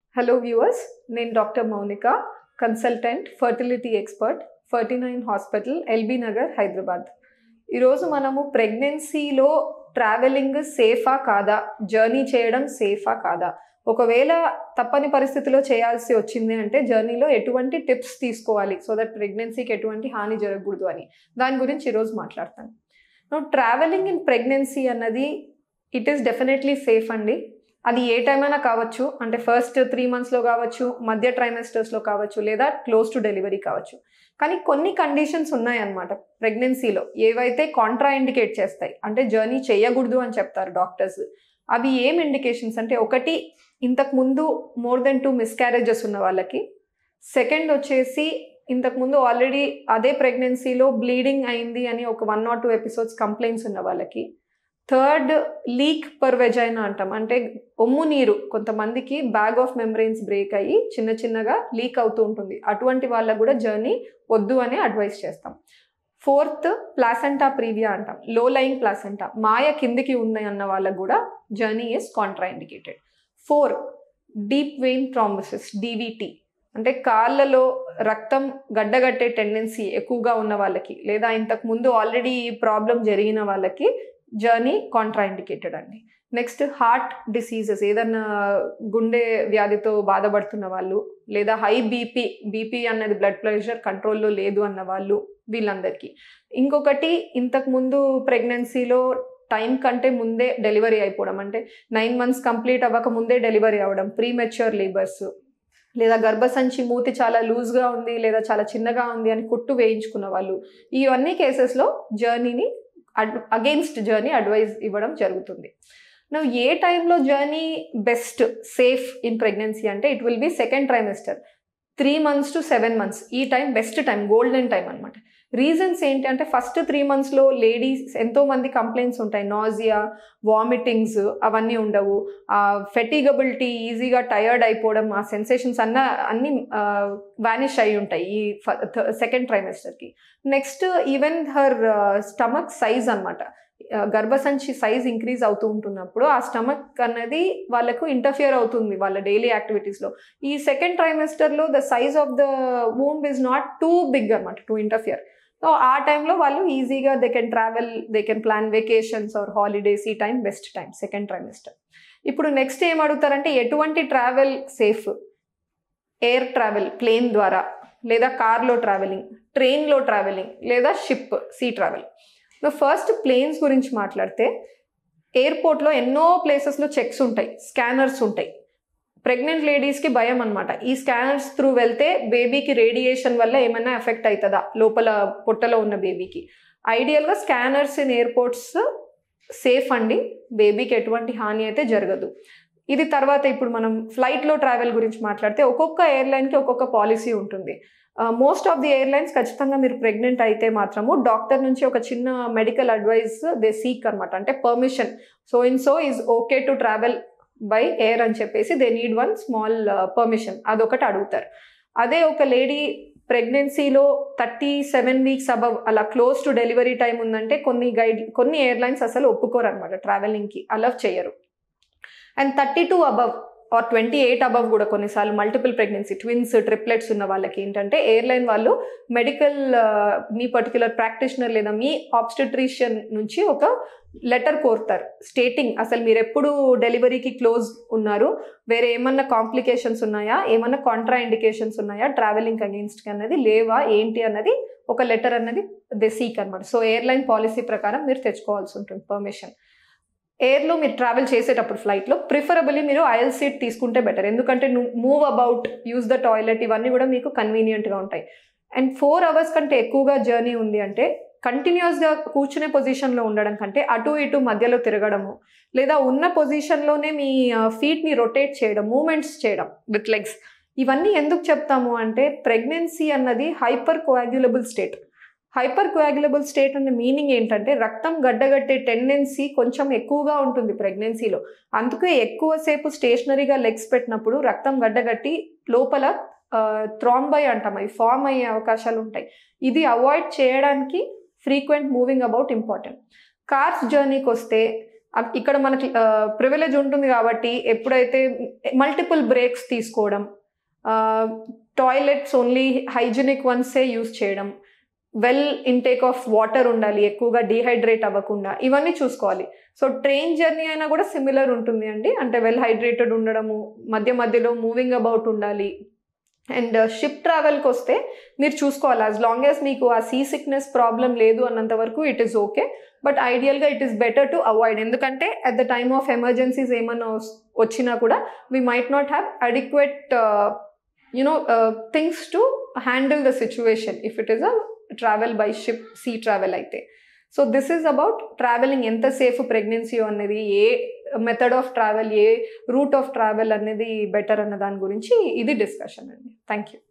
hello viewers నేను doctor Mounika consultant fertility expert Ferty nine hospital LB Nagar Hyderabad ఈరోజు మనము ప్రెగ్నెన్సీలో ట్రావెలింగ్ సేఫా కాదా జర్నీ చేయడం సేఫా కాదా ఒకవేళ తప్పని పరిస్థితిలో చేయాల్సి వచ్చింది అంటే జర్నీలో ఎటువంటి టిప్స్ తీసుకోవాలి సో దట్ ప్రెగ్నెన్సీకి ఎటువంటి హాని జరగకూడదు అని దాని గురించి ఈరోజు మాట్లాడతాను ట్రావెలింగ్ ఇన్ ప్రెగ్నెన్సీ అన్నది ఇట్ ఈస్ డెఫినెట్లీ సేఫ్ అండి అది ఏ టైం అయినా కావచ్చు అంటే ఫస్ట్ త్రీ మంత్స్లో కావచ్చు మధ్య ట్రైమెస్టర్స్లో కావచ్చు లేదా క్లోజ్ టు డెలివరీ కావచ్చు కానీ కొన్ని కండిషన్స్ ఉన్నాయన్నమాట ప్రెగ్నెన్సీలో ఏవైతే కాంట్రా ఇండికేట్ చేస్తాయి అంటే జర్నీ చేయకూడదు అని చెప్తారు డాక్టర్స్ అవి ఏం ఇండికేషన్స్ అంటే ఒకటి ఇంతకు ముందు మోర్ దెన్ టూ మిస్క్యారేజెస్ ఉన్న వాళ్ళకి సెకండ్ వచ్చేసి ఇంతకుముందు ఆల్రెడీ అదే ప్రెగ్నెన్సీలో బ్లీడింగ్ అయింది అని ఒక one not two episodes complaints ఉన్న వాళ్ళకి థర్డ్ లీక్ పర్ వెజైనా అంటాం అంటే ఒమ్ము నీరు కొంతమందికి బ్యాగ్ ఆఫ్ మెమరీన్స్ బ్రేక్ అయ్యి చిన్న చిన్నగా లీక్ అవుతూ ఉంటుంది అటువంటి వాళ్ళకు కూడా జర్నీ వద్దు అని అడ్వైస్ చేస్తాం ఫోర్త్ ప్లాసెంటా ప్రీవియా అంటాం లో లయింగ్ ప్లాసెంటా మాయ కిందికి ఉంది అన్న వాళ్ళకు కూడా journey is contraindicated for deep vein thrombosis DVT అంటే కాళ్ళలో రక్తం గడ్డగట్టే టెండెన్సీ ఎక్కువగా ఉన్న వాళ్ళకి లేదా ఇంతకు ముందు ఆల్రెడీ ఈ ప్రాబ్లం జరిగిన వాళ్ళకి జర్నీ కాంట్రా ఇండికేటెడ్ అండి నెక్స్ట్ హార్ట్ డిసీజెస్ ఏదన్నా గుండె వ్యాధితో బాధపడుతున్న వాళ్ళు లేదా హై బీపీ బీపీ అన్నది బ్లడ్ ప్రెషర్ కంట్రోల్లో లేదు అన్న వాళ్ళు వీళ్ళందరికీ ఇంకొకటి ఇంతకు ముందు ప్రెగ్నెన్సీలో టైం కంటే ముందే డెలివరీ అయిపోవడం అంటే నైన్ మంత్స్ కంప్లీట్ అవ్వక ముందే డెలివరీ అవ్వడం ప్రీ మెచ్యూర్ లేబర్స్ లేదా గర్భసంచి మూతి చాలా లూజ్గా ఉంది లేదా చాలా చిన్నగా ఉంది అని కుట్టు వేయించుకున్న వాళ్ళు ఇవన్నీ కేసెస్లో జర్నీని అడ్ అగెయిన్స్ట్ జర్నీ అడ్వైజ్ ఇవ్వడం జరుగుతుంది నువ్వు ఏ టైంలో journey best safe in pregnancy అంటే it will be second trimester three months to seven months ఈ time best time golden time అనమాట రీజన్స్ ఏంటి అంటే ఫస్ట్ త్రీ మంత్స్లో లేడీస్ ఎంతో మంది కంప్లైంట్స్ ఉంటాయి నాజియా వామిటింగ్స్ అవన్నీ ఉండవు ఫెటిగబిలిటీ ఈజీగా టయర్డ్ అయిపోవడం ఆ సెన్సేషన్స్ అన్న అన్ని వానిష్ అయి ఉంటాయి ఈ సెకండ్ ట్రైమెస్టర్కి next even her stomach size అనమాట గర్భసంచి సైజ్ ఇంక్రీజ్ అవుతూ ఉంటున్నప్పుడు ఆ స్టమక్ అనేది వాళ్ళకు ఇంటర్ఫియర్ అవుతుంది వాళ్ళ డైలీ యాక్టివిటీస్లో ఈ సెకండ్ ట్రైమెస్టర్లో the size of the womb is not too big అనమాట టు ఇంటర్ఫియర్ సో ఆ టైంలో వాళ్ళు ఈజీగా they can travel they can plan vacations or holidays ఈ time best time second trimester ఇప్పుడు నెక్స్ట్ ఏం అడుగుతారంటే ఎటువంటి travel safe air travel plane ద్వారా లేదా కార్లో ట్రావెలింగ్ ట్రైన్లో ట్రావెలింగ్ లేదా ship sea travel first planes గురించి మాట్లాడితే ఎయిర్పోర్ట్లో ఎన్నో ప్లేసెస్లో చెక్స్ ఉంటాయి స్కానర్స్ ఉంటాయి ప్రెగ్నెంట్ లేడీస్కి భయం అనమాట ఈ స్కానర్స్ త్రూ వెళ్తే బేబీకి రేడియేషన్ వల్ల ఏమైనా ఎఫెక్ట్ అవుతుందా లోపల పొట్టలో ఉన్న బేబీకి ఐడియల్గా స్కానర్స్ ఇన్ ఎయిర్పోర్ట్స్ సేఫ్ అండి బేబీకి ఎటువంటి హాని అయితే జరగదు ఇది తర్వాత ఇప్పుడు మనం ఫ్లైట్లో ట్రావెల్ గురించి మాట్లాడితే ఒక్కొక్క ఎయిర్లైన్కి ఒక్కొక్క పాలసీ ఉంటుంది మోస్ట్ ఆఫ్ ది ఎయిర్లైన్స్ ఖచ్చితంగా మీరు ప్రెగ్నెంట్ అయితే మాత్రము డాక్టర్ నుంచి ఒక చిన్న మెడికల్ అడ్వైస్ దే సీక్ అనమాట అంటే permission so and so is okay to travel by air అని చెప్పేసి they need one small permission అదొకటి అడుగుతారు అదే ఒక లేడీ ప్రెగ్నెన్సీలో థర్టీ సెవెన్ వీక్స్ అబవ్ అలా క్లోజ్ టు డెలివరీ టైం ఉందంటే కొన్ని గైడ్ కొన్ని ఎయిర్లైన్స్ అసలు ఒప్పుకోరు అనమాట ట్రావెలింగ్కి అలవ్ చేయరు and thirty two above or twenty eight above కూడా కొన్నిసార్లు మల్టిపుల్ ప్రెగ్నెన్సీ ట్విన్స్ ట్రిప్లెట్స్ ఉన్న వాళ్ళకి ఏంటంటే ఎయిర్లైన్ వాళ్ళు మెడికల్ మీ పర్టికులర్ ప్రాక్టీషనర్ లేదా మీ ఆబ్స్టెట్రీషియన్ నుంచి ఒక లెటర్ కోరుతారు స్టేటింగ్ అసలు మీరు ఎప్పుడు డెలివరీకి క్లోజ్ ఉన్నారు వేరే ఏమన్నా కాంప్లికేషన్స్ ఉన్నాయా ఏమన్నా కాంట్రా ఇండికేషన్స్ ఉన్నాయా ట్రావెలింగ్ అగేన్స్ట్ అన్నది లేవా ఏంటి అన్నది ఒక లెటర్ అన్నది దే సీక్ అనమాట సో ఎయిర్లైన్ పాలసీ ప్రకారం మీరు తెచ్చుకోవాల్సి ఉంటుంది పర్మిషన్ ఎయిర్లో మీరు ట్రావెల్ చేసేటప్పుడు ఫ్లైట్లో ప్రిఫరబుల్లీ మీరు ఐఎల్ సీట్ తీసుకుంటే బెటర్ ఎందుకంటే move about use the toilet ఇవన్నీ కూడా మీకు కన్వీనియంట్గా ఉంటాయి అండ్ ఫోర్ అవర్స్ కంటే ఎక్కువగా జర్నీ ఉంది అంటే కంటిన్యూస్గా కూర్చునే పొజిషన్లో ఉండడం కంటే అటు ఇటు మధ్యలో తిరగడము లేదా ఉన్న పొజిషన్లోనే మీ ఫీట్ని రొటేట్ చేయడం మూమెంట్స్ చేయడం విత్ లెగ్స్ ఇవన్నీ ఎందుకు చెప్తాము అంటే ప్రెగ్నెన్సీ అన్నది hypercoagulable state hypercoagulable state అనే మీనింగ్ ఏంటంటే రక్తం గడ్డగట్టే టెండెన్సీ కొంచెం ఎక్కువగా ఉంటుంది ప్రెగ్నెన్సీలో అందుకే ఎక్కువసేపు స్టేషనరీగా లెగ్స్ పెట్టినప్పుడు రక్తం గడ్డగట్టి లోపల థ్రాంబై అంటాం అవి ఫామ్ అయ్యే అవకాశాలు ఉంటాయి ఇది అవాయిడ్ చేయడానికి frequent moving about important cars జర్నీకి వస్తే అక్- ఇక్కడ మనకి ప్రివిలేజ్ ఉంటుంది కాబట్టి ఎప్పుడైతే మల్టిపుల్ బ్రేక్స్ తీసుకోవడం toilets only hygienic ones use చేయడం వెల్ ఇంటేక్ ఆఫ్ వాటర్ ఉండాలి ఎక్కువగా డీహైడ్రేట్ అవ్వకుండా ఇవన్నీ చూసుకోవాలి సో ట్రైన్ జర్నీ అయినా కూడా సిమిలర్ ఉంటుంది అండి అంటే వెల్ హైడ్రేటెడ్ ఉండడము మధ్య మధ్యలో మూవింగ్ అబౌట్ ఉండాలి అండ్ షిప్ ట్రావెల్కి వస్తే మీరు చూసుకోవాలి యాజ్ లాంగ్ యాజ్ మీకు ఆ సీ సిక్నెస్ ప్రాబ్లం లేదు అన్నంత వరకు ఇట్ ఈస్ ఓకే బట్ ఐడియల్గా it is better to avoid ఎందుకంటే at the time of emergencies ఏమన్నా వస్- వచ్చినా కూడా we might not have adequate you know things to handle the situation if it is a travel by ship sea travel అయితే so this is about travelling ఎంత safe pregnancy అనేది ఏ method of travel ఏ route of travel అనేది better అన్న దాని గురించి ఇది డిస్కషన్ అండి థ్యాంక్ యూ